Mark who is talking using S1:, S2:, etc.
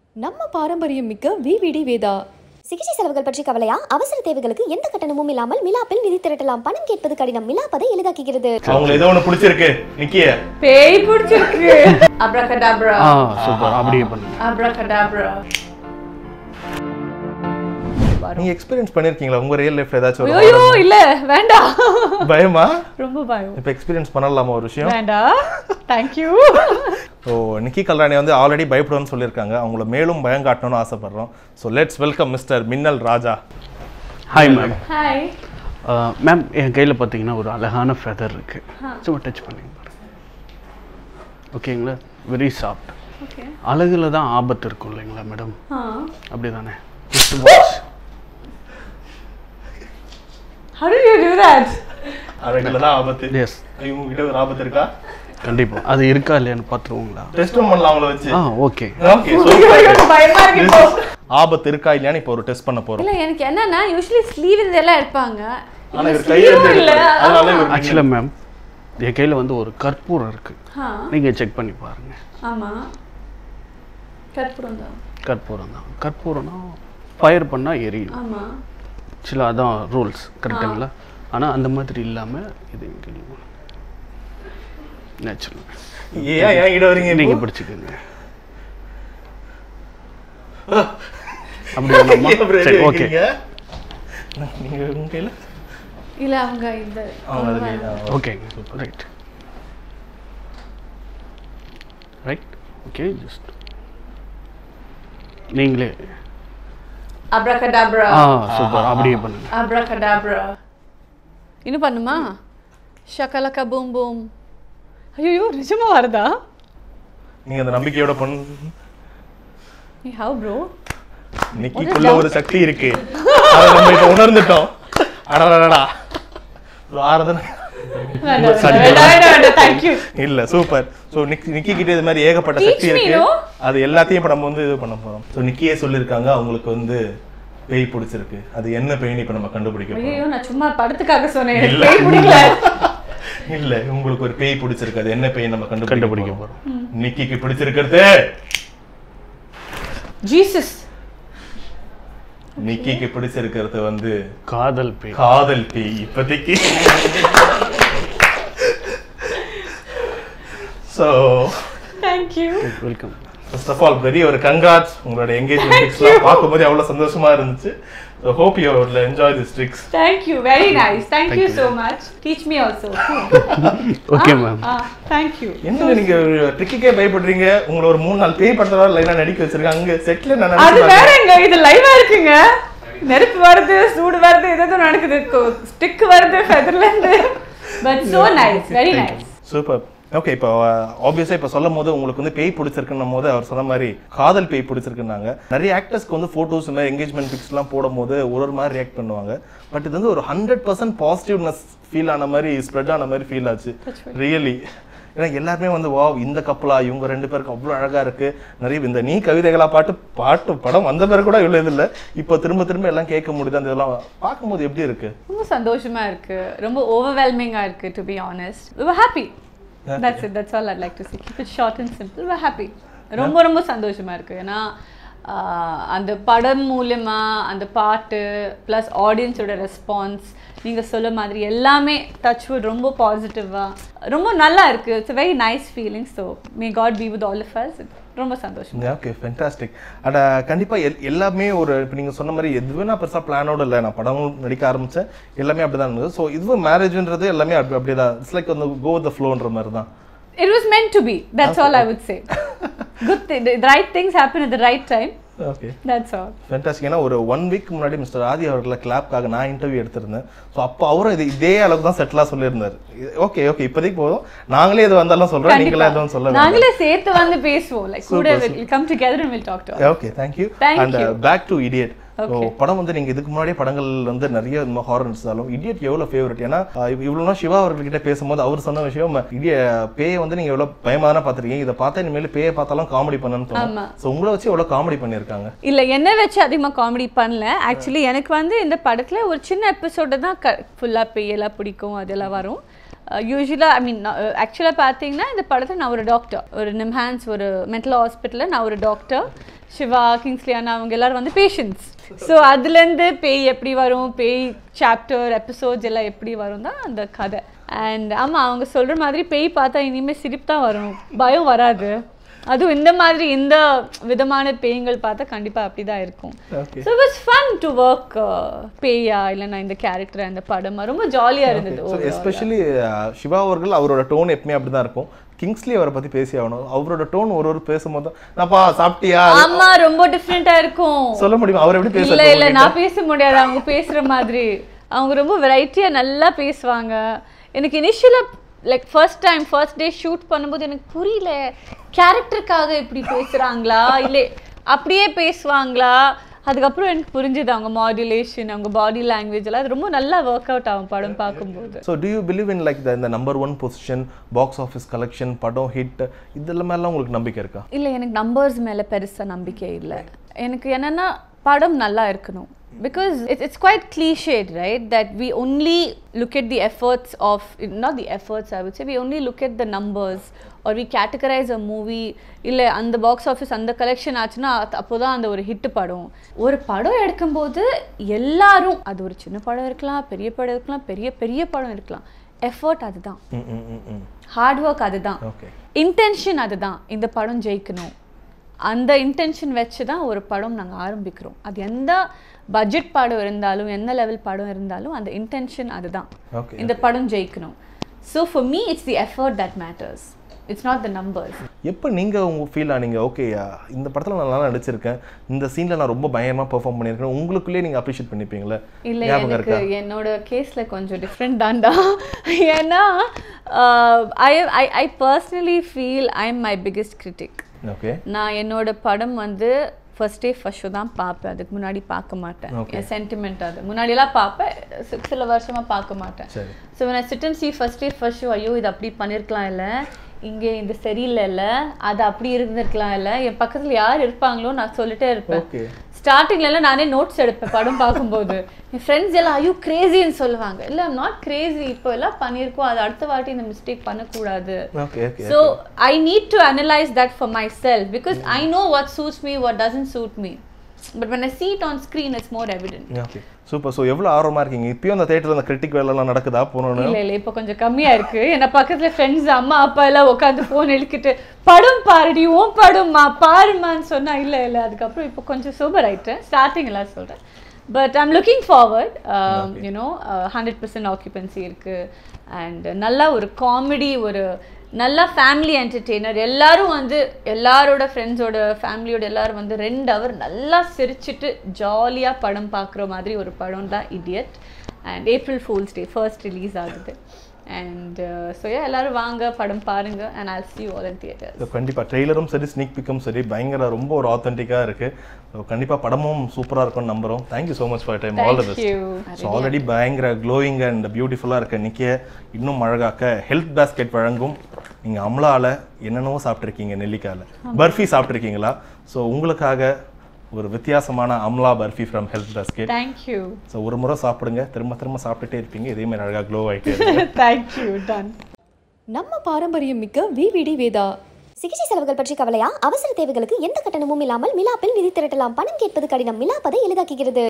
S1: நம்ம பாரம்பரியம் மிக்க விவிடி வேதா
S2: சிகிச்சை செலவுகள் பற்றி கவலையா அவசர தேவைகளுக்கு எந்த கட்டணமும் இல்லாமல் மிலாப்பில் நிதி திரட்டலாம் பணம் கேட்பது கடினம் மிலாப்பதை எளிதாக்குகிறது
S3: அவங்களுக்கு ஏதோ ஒண்ணு பிடிச்சிருக்கு நிக்கிய
S4: பேய் பிடிச்சிருக்கு அப்ரகடாப்ரா
S5: ஆ சூப்பர் அப்படியே பண்ணுங்க
S4: அப்ரகடாப்ரா
S3: நீங்க எக்ஸ்பீரியன்ஸ் பண்ணிருக்கீங்களா உங்க ரியல் லைஃப்ல ஏதாச்சும் ஒரு
S4: ஐயோ இல்ல வேண்டாம்
S3: பயமா
S4: ரொம்ப பயம்
S3: இப்ப எக்ஸ்பீரியன்ஸ் பண்ணலாமா ஒரு விஷயம்
S4: வேண்டாம் தேங்க்யூ
S3: ஸோ நிக்கி கல்ராணி வந்து ஆல்ரெடி பயப்படுவேன்னு சொல்லியிருக்காங்க அவங்கள மேலும் பயம் காட்டணும்னு ஆசைப்படுறோம் so let's welcome mister Minnal Raja
S5: hi ma'am
S4: hi
S5: ma'am என் கையில் பார்த்தீங்கன்னா ஒரு அழகான ஃபெதர் இருக்கு சும்மா டச் பண்ணுங்க பாருங்க ஓகேங்களா வெரி சாஃப்ட்
S4: ஓகே
S5: அழகுல தான் ஆபத்து இருக்கும் இல்லைங்களா மேடம்
S4: ஆ
S5: அப்படி தானே just watch
S4: how did you do that
S3: அழகுல தான் ஆபத்து
S5: எஸ்
S3: இவங்க கிட்ட ஒரு ஆபத்து இருக்கா
S5: கண்டிப்பாக அது இருக்கா இல்லையான்னு பார்த்துருவோங்களா
S3: டெஸ்ட்டும் பண்ணலாம் அவங்கள வச்சு
S5: ஆ ஓகே
S3: ஓகே
S4: பயமா இருக்கு இப்போ
S3: ஆபத்து இருக்கா இல்லையான்னு இப்போ ஒரு டெஸ்ட் பண்ண போறோம்
S4: இல்ல எனக்கு என்னன்னா யூஸ்வலி ஸ்லீவ் இதெல்லாம் எடுப்பாங்க
S3: ஆனா இவர் கையில இருந்து
S4: இல்ல
S3: எடுக்கல. அதனால இவர்
S5: ஆக்சுவலாக மேம் என் கையில் வந்து ஒரு கற்பூரம் இருக்கு
S4: ஆ
S5: நீங்கள் செக் பண்ணி பாருங்க
S4: ஆமா கற்பூரம் தான்
S5: கற்பூரம் தான் கற்பூரம்னா ஃபயர் பண்ணால் எரியும்
S4: ஆமா
S5: சில அதான் ரூல்ஸ் கரெக்டுங்களா ஆனால் அந்த மாதிரி இல்லாமல் இது இங்கே நேச்சுரல்
S3: ஏன் ஏன் கிட்ட வரீங்க இப்போ?
S5: நீங்கள் பிடிச்சிக்கோங்க அப்படி வேணாமா
S3: ஏன் bro
S5: சரி
S3: இது
S5: ஓகே
S3: வைக்கிறீங்க? நீங்க உங்க கையில
S4: இல்ல அவங்க இந்த
S3: அவங்க அது கையில
S5: ஓகேங்க ரைட் ரைட் ஓகே ஜஸ்ட் நீங்களே
S4: அப்ரகடாப்ரா
S5: ஆ சூப்பர் அப்படியே பண்ணுங்க
S4: அப்ரகடாப்ரா இன்னும் பண்ணுமா ஷக்கலக்க பூம் பூம் ஐயோ நிஜமா வருதா
S3: நீங்க அந்த நம்பிக்கையோட பண்ணு
S4: ஹவ் ப்ரோ
S3: நிக்கிக்குள்ள ஒரு சக்தி இருக்கு அதை நம்ம இப்ப உணர்ந்துட்டோம் அடடடடா ஒரு ஆராதனை
S4: தேங்க்யூ
S3: இல்ல சூப்பர் சோ நிக்கி நிக்கி கிட்ட இது மாதிரி ஏகப்பட்ட
S4: Teach
S3: சக்தி
S4: me,
S3: இருக்கு
S4: no?
S3: அது எல்லாத்தையும் இப்ப நம்ம வந்து இது பண்ண போறோம் சோ நிக்கியே சொல்லிருக்காங்க அவங்களுக்கு வந்து பேய் பிடிச்சிருக்கு அது என்ன பேய்னு இப்ப நம்ம கண்டுபிடிக்க போறோம்
S4: ஐயோ நான் சும்மா படத்துக்காக சொன்னேன் எனக்கு
S3: இல்ல.
S4: பேய் பிடிக்கல
S3: இல்ல உங்களுக்கு ஒரு பேய் பிடிச்சிருக்கு அது என்ன பேய் நம்ம கண்டுபிடிக்க
S5: கண்டுபிடிக்க
S3: போறோம் நிக்கிக்கு பிடிச்சிருக்கிறது
S4: ஜீசஸ்
S3: நிக்கிக்கு பிடிச்சிருக்கிறது வந்து
S5: காதல் பே
S3: காதல் பேய் இப்போதைக்கு so
S4: thank you
S5: welcome
S3: first of all very ஒரு கங்காட்ஸ் உங்களோட எங்கேஜ்மெண்ட் ட்ரிக்ஸ்லாம் பார்க்கும்போது அவ்வளோ சந்தோஷமா இருந்துச்சு so hope you will enjoy this tricks
S4: thank you very nice thank you so much teach me also
S5: okay ma'am
S4: ah thank you
S3: என்ன நீங்க ட்ரிக்குக்கே பயப்படுறீங்க உங்களை ஒரு மூணு நாள் பேய் படத்துல லைனா நடிக்க வச்சிருக்காங்க அங்க செட்ல நான்
S4: அது
S3: நினைச்சு
S4: வேறங்க இது லைவா இருக்குங்க நெருப்பு வருது சூடு வருது ஏதோ நடக்குது ஸ்டிக் வருது ஃபெதர்ல இருந்து but so nice very nice
S3: super okay இப்போ ஆப்வியஸாக இப்போ சொல்லும் போது உங்களுக்கு வந்து பேய் பிடிச்சிருக்குன்னும் போது அவர் சொன்ன மாதிரி காதல் பேய் பிடிச்சிருக்குன்னாங்க நிறைய ஆக்டர்ஸ்க்கு வந்து ஃபோட்டோஸ் இந்த என்கேஜ்மெண்ட் பிக்ஸ்லாம் போடும்போது ஒரு ஒரு மாதிரி ரியாக்ட் பண்ணுவாங்க பட் இது வந்து ஒரு ஹண்ட்ரட் பர்சன்ட் பாசிட்டிவ்னஸ் ஃபீல் ஆன மாதிரி ஸ்ப்ரெட் ஆன மாதிரி ஃபீல் ஆச்சு ரியலி ஏன்னா எல்லாருமே வந்து வா இந்த கப்பலா இவங்க ரெண்டு பேருக்கு அவ்வளோ அழகா இருக்கு நிறைய இந்த நீ கவிதைகளா பாட்டு பாட்டு படம் வந்த பிறகு கூட இவ்வளோ இது இல்லை இப்போ திரும்ப திரும்ப எல்லாம் கேட்க முடியுது அந்த இதெல்லாம் பார்க்கும்போது எப்படி இருக்கு
S4: ரொம்ப சந்தோஷமா இருக்கு ரொம்ப ஓவர்வெல்மிங்கா இருக்கு to be honest we were happy that's it that's all i'd like to say keep it short and simple we're happy ரொம்ப ரொம்ப சந்தோஷமா இருக்கு ஏன்னா ஆஹ், அந்த படம் மூலமா அந்த பாட்டு ப்ளஸ் ஆடியன்ஸோட ரெஸ்பான்ஸ் நீங்க சொல்ல மாதிரி எல்லாமே டச் வுட் ரொம்ப பாசிட்டிவா ரொம்ப நல்லா இருக்கு it's very nice feeling so may God be with all of us ரொம்ப சந்தோஷம்
S3: ஓகே ஃபென்டாஸ்டிக் அட கண்டிப்பாக எல் எல்லாமே ஒரு இப்போ நீங்கள் சொன்ன மாதிரி எதுவுமே நான் பெருசாக பிளானோட இல்லை நான் படமும் நடிக்க ஆரம்பித்தேன் எல்லாமே அப்படி தான் இருந்தது ஸோ இதுவும் மேரேஜ்ன்றது எல்லாமே அப்படி அப்படியே தான் இட்ஸ் லைக் வந்து கோ த ஃப்ளோன்ற மாதிரி தான்
S4: It was meant to be. That's all I would say. Good thing. The right things happen at the right time.
S3: Okay
S4: That's all.
S3: Fantastic ஏன்னா ஒரு ஒன் வீக் முன்னாடி மிஸ்டர் ஆதி அவர்களை கிளாப்காக நான் இன்டர்வியூ எடுத்திருந்தேன் ஸோ அப்போ அவரும் இது இதே அளவுக்கு தான் செட்டிலாக சொல்லியிருந்தார் ஓகே ஓகே இப்போதைக்கு போதும் நாங்களே இது வந்தாலும் சொல்கிறோம் நீங்களே எதுவும் சொல்ல வேண்டாம்
S4: நாங்களே சேர்த்து வந்து பேசுவோம் லைக் கூட will come together and we'll talk to her.
S3: Okay thank you
S4: Thank
S3: and
S4: you.
S3: Back to idiot so படம் வந்து நீங்க இதுக்கு முன்னாடியே படங்கள் வந்து நிறைய இந்த ஹாரர் இருந்தாலும் இடியட் எவ்வளவு ஃபேவரட் ஏன்னா அஹ், இவ்- இவ்வளவு நாள் சிவா அவர்கிட்ட பேசும்போது அவர் சொன்ன விஷயம் இடிய பேயை வந்து நீங்க எவ்வளவு பயமா தானே பார்த்திருக்கீங்க இதை பார்த்தா இனிமேல் பேயை பார்த்தாலும் காமெடி பண்ணணும்னு
S4: ஆமா.
S3: தோணும் ஸோ உங்களை வச்சு எவ்வளவு காமெடி பண்ணியிருக்காங்க
S4: இல்ல என்ன வச்சு அதிகமா காமெடி பண்ணல ஆக்சுவலி எனக்கு வந்து இந்த படத்துல ஒரு சின்ன எபிசோடு தான் க ஃபுல்லாக பேயெல்லாம் பிடிக்கும் அதெல்லாம் வரும் யூஸ்வலாக ஐ மீன் ஆக்சுவலாக பார்த்தீங்கன்னா இந்த படத்தில் நான் ஒரு டாக்டர் ஒரு நிம்ஹான்ஸ் ஒரு மென்டல் ஹாஸ்பிட்டலில் நான் ஒரு டாக்டர் சிவா கிங்ஸ்லி அண்ணா அவங்க எல்லாரும் வந்து பேஷன்ஸ் ஸோ அதுலேருந்து பேய் எப்படி வரும் பேய் சாப்டர் எபிசோட்ஸ் எல்லாம் எப்படி வரும் தான் அந்த கதை அண்ட் ஆமாம் அவங்க சொல்கிற மாதிரி பேய் பார்த்தா இனிமேல் சிரிப்பு தான் வரும் பயம் வராது அதுவும் இந்த மாதிரி இந்த விதமான பேய்கள் பார்த்தா கண்டிப்பாக அப்படி தான் இருக்கும்
S3: Okay.
S4: So it's fun to work பேயா இல்லைன்னா இந்த கேரக்டர் அந்த படம் ரொம்ப ஜாலியாக இருந்தது overall.
S3: எஸ்பெஷலி சிவா அவர்கள் அவரோட டோன் எப்பவுமே அப்படிதான் இருக்கும் கிங்ஸ்லி அவரை பத்தி பேசி ஆகணும் அவரோட டோன் ஒரு ஒரு பேசும்போது நான்ப்பா சாப்பிட்டியா
S4: ஆமா ரொம்ப டிஃப்ரெண்டா இருக்கும்
S3: சொல்ல முடியுமா அவர் எப்படி
S4: இல்ல இல்ல
S3: பேசுறாரு
S4: நான் பேச முடியாது அவங்க பேசுற மாதிரி அவங்க ரொம்ப வெரைட்டியா நல்லா பேசுவாங்க எனக்கு இனிஷியலா like first time first day shoot பண்ணும்போது எனக்கு புரியல கேரக்டருக்காக இப்படி பேசுறாங்களா இல்லை அப்படியே பேசுவாங்களா அதுக்கப்புறம் எனக்கு புரிஞ்சுது அவங்க மாடுலேஷன் அவங்க பாடி லாங்குவேஜ் எல்லாம் அது ரொம்ப நல்லா ஒர்க் அவுட் ஆகும் படம் பார்க்கும்போது
S3: so do you believe in like இந்த number one position box office collection படம் ஹிட் இதெல்லாம் மேலாம் உங்களுக்கு நம்பிக்கை இருக்கா
S4: இல்லை எனக்கு நம்பர்ஸ் மேலே பெருசாக நம்பிக்கை இல்லை எனக்கு என்னென்னா படம் நல்லா இருக்கணும் because it's it's quite cliched right that we only look at the efforts of not the efforts I would say we only look at the numbers or we categorize a movie இல்லை அந்த box office அந்த collection ஆச்சுன்னா அப்போ தான் அந்த ஒரு hit படம் ஒரு படம் எடுக்கும்போது எல்லாரும் அது ஒரு சின்ன படம் இருக்கலாம் பெரிய படம் இருக்கலாம் பெரிய பெரிய படம் இருக்கலாம் எஃபர்ட் அதுதான்
S3: ம் ம் ம் ம்
S4: ஹார்ட் ஒர்க் அதுதான்
S3: ஓகே
S4: இன்டென்ஷன் அதுதான் இந்த படம் ஜெயிக்கணும் அந்த இன்டென்ஷன் வச்சு தான் ஒரு படம் நாங்கள் ஆரம்பிக்கிறோம் அது எந்த பட்ஜெட் படம் இருந்தாலும் எந்த லெவல் படம் இருந்தாலும் அந்த இன்டென்ஷன் அதுதான்
S3: ஓகே
S4: இந்த படம் ஜெயிக்கணும் so for me it's the effort that matters it's not the numbers
S3: எப்போ நீங்கள் உங்க ஃபீல் ஆனீங்க ஓகே இந்த படத்தில் நான் நல்லா நடிச்சிருக்கேன் இந்த சீனில் நான் ரொம்ப பயங்கரமாக பெர்ஃபார்ம் பண்ணியிருக்கேன் உங்களுக்குள்ளேயே நீங்கள் அப்ரிஷியேட் பண்ணிப்பீங்களே
S4: இல்ல
S3: ஞாபகம்
S4: எனக்கு
S3: இருக்கா
S4: என்னோட கேஸ்ல கொஞ்சம் டிஃப்ரெண்ட் தான்டா ஏன்னா I I I personally feel I am my biggest critic
S3: okay
S4: நான் என்னோட படம் வந்து ஃபர்ஸ்ட் டே ஃபர்ஸ்ட் ஷோ தான் பார்ப்பேன் அதுக்கு முன்னாடி பார்க்க மாட்டேன்
S3: Okay.
S4: என் சென்டிமெண்ட் அது முன்னாடியெல்லாம் பார்ப்பேன் சி- சில வருஷமா பார்க்க மாட்டேன்
S3: சரி
S4: ஸோ நான் sit and see first day first show ஐயோ இது அப்படி பண்ணியிருக்கலாம் இல்லை இங்கே இது சரியில்லை இல்லை அது அப்படி இருந்திருக்கலாம் இல்லை என் பக்கத்தில் யார் இருப்பாங்களோ நான் சொல்லிட்டே இருப்பேன்
S3: ஓகே
S4: ஸ்டார்டிங்ல எல்லாம் நானே நோட்ஸ் எடுப்பேன் படம் பார்க்கும்போது என் ஃப்ரெண்ட்ஸ் எல்லாம் ஐயோ கிரேசின்னு சொல்லுவாங்க இல்லை நாட் கிரேசி இப்போ எல்லாம் பண்ணியிருக்கோம் அது அடுத்த வாட்டி இந்த மிஸ்டேக் பண்ணக்கூடாது
S3: okay okay
S4: So I need to analyze that for myself because I know what suits me, what doesn't suit me. But when I see it on screen, it's more evident.
S3: Okay super so எவ்வளோ ஆர்வமாக இருக்கீங்க இப்பயும் அந்த தேட்டரில் அந்த critic வேலைலாம் நடக்குதா போகணுன்னு
S4: இல்ல இல்ல இப்போ கொஞ்சம் கம்மியா இருக்கு என்ன பக்கத்துல ஃப்ரெண்ட்ஸ் அம்மா அப்பா எல்லாம் உட்காந்து போன் எழுக்கிட்டு படம் பாருடி உன் படம்மா பாருமான்னு சொன்னா இல்ல இல்ல அதுக்கப்புறம் இப்போ கொஞ்சம் சூப்பர் ஆயிட்டேன் ஸ்டார்டிங் எல்லாம் சொல்றேன் but I'm looking forward you know hundred percent occupancy இருக்கு அண்ட் நல்லா ஒரு காமெடி ஒரு நல்ல ஃபேமிலி என்டர்டெய்னர் எல்லாரும் வந்து எல்லாரோட ஃப்ரெண்ட்ஸோட ஃபேமிலியோட எல்லாரும் வந்து ரெண்டு ஹவர் நல்லா சிரிச்சிட்டு ஜாலியாக படம் பார்க்குற மாதிரி ஒரு படம் தான் idiot and April fools day first release ஆகுது அண்ட் ஸோ எல்லாரும் வாங்க படம் பாருங்க and all see all in theatre
S3: so கண்டிப்பாக ட்ரெய்லரும் சரி ஸ்னீக் பிக்கும் சரி பயங்கர ரொம்ப ஒரு ஆத்தென்டிக்காக இருக்குது ஸோ கண்டிப்பாக படமும் சூப்பராக இருக்கும்னு நம்புகிறோம் thank you so much for time all the
S4: Thank
S3: best
S4: you.
S3: So already பயங்கர க்ளோயிங் அண்ட் பியூட்டிஃபுல்லாக இருக்க நிக்கிய இன்னும் அழகாக்க ஹெல்த் பேஸ்கெட் வழங்கும் நீங்கள் அம்லாவில் என்னென்னவோ சாப்பிட்ருக்கீங்க நெல்லிக்காயில் பர்ஃபி சாப்பிட்ருக்கீங்களா ஸோ உங்களுக்காக ஒரு வித்தியாசமான amla barfi from health basket
S4: thank you
S3: so ஒரு முறை சாப்பிடுங்க திரும்ப திரும்ப சாப்பிட்டுட்டே இருப்பீங்க இதே மாதிரி அழகாக க்ளோ ஆகிட்டே இருக்கு
S4: தேங்க்யூ டன்
S1: நம்ம பாரம்பரியம் மிக்க விவிடி வேதா
S2: சிகிச்சை செலவுகள் பற்றி கவலையா அவசர தேவைகளுக்கு எந்த கட்டணமும் இல்லாமல் மிலாப்பில் நிதி திரட்டலாம் பணம் கேட்பது கடினம் மிலாப்பதை எளிதாக்குகிறது